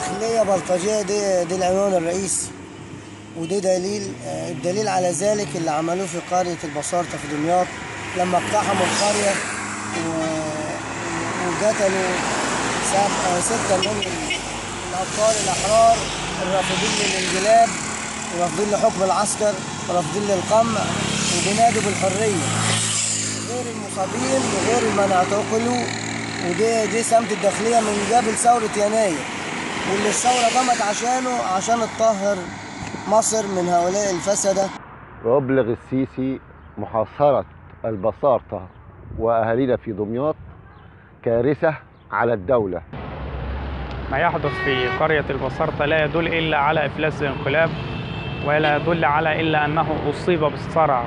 داخلية بلطجية دي, دي العنوان الرئيسي ودي دليل آه، الدليل على ذلك اللي عملوه في قرية البصارة في دمياط لما اقتحموا القرية و- وقتلوا سب- آه، ستة من الأبطال الأحرار الرافضين للانقلاب ورافضين لحكم العسكر ورافضين للقمع وبينادوا بالحرية غير المصابين وغير من اعتقلوا ودي دي سمت الداخلية من قبل ثورة يناير واللي الثورة قامت عشانه عشان تطهر مصر من هؤلاء الفسدة ويبلغ السيسي محاصرة البساطة وأهالينا في دمياط كارثة على الدولة ما يحدث في قرية البصرة لا يدل إلا على إفلاس الانقلاب ولا يدل على إلا أنه أصيب بالصرع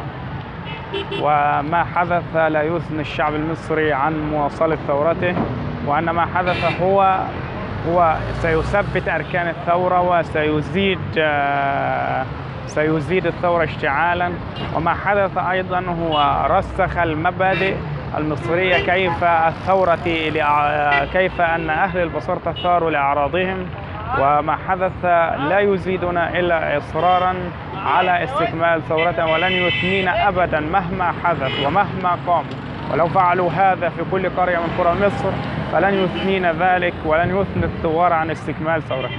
وما حدث لا يثني الشعب المصري عن مواصلة ثورته وأن ما حدث هو هو سيثبت أركان الثورة وسيزيد آه، سيزيد الثورة اشتعالا وما حدث أيضا هو رسخ المبادئ المصرية كيف الثورة لأع- كيف أن أهل البصرة ثاروا لأعراضهم وما حدث لا يزيدنا إلا إصرارا على استكمال ثورتنا ولن يثنينا أبدا مهما حدث ومهما قاموا ولو فعلوا هذا في كل قرية من قرى مصر فلن يثنينا ذلك ولن يثني الثوار عن استكمال ثورتنا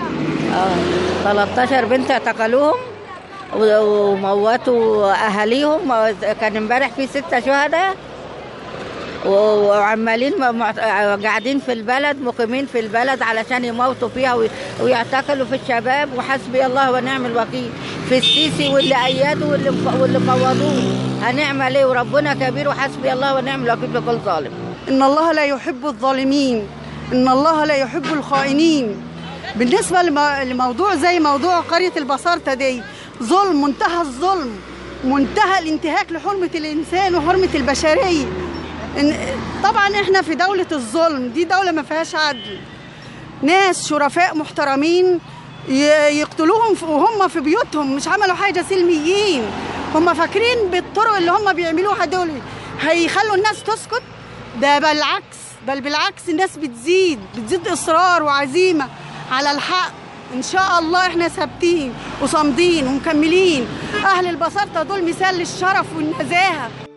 اه 13 بنت اعتقلوهم و- وموتوا اهاليهم كان امبارح في ستة شهداء و- وعمالين م- معت- قاعدين في البلد مقيمين في البلد علشان يموتوا فيها وي- ويعتقلوا في الشباب وحسبي الله ونعم الوكيل في السيسي واللي ايدوا واللي مف- واللي فوضوه هنعمل ايه وربنا كبير وحسبي الله ونعم الوكيل في كل ظالم إن الله لا يحب الظالمين إن الله لا يحب الخائنين بالنسبة لم- لموضوع زي موضوع قرية البصارة دي ظلم منتهى الظلم منتهى الانتهاك لحرمة الإنسان وحرمة البشرية إن طبعا إحنا في دولة الظلم دي دولة ما فيهاش عدل ناس شرفاء محترمين ي- يقتلوهم في- وهم في بيوتهم مش عملوا حاجة سلميين هم فاكرين بالطرق اللي هم بيعملوها دول هيخلوا الناس تسكت ده بالعكس بل بالعكس الناس بتزيد بتزيد إصرار وعزيمة على الحق إن شاء الله إحنا ثابتين وصامدين ومكملين أهل البساطة دول مثال للشرف والنزاهة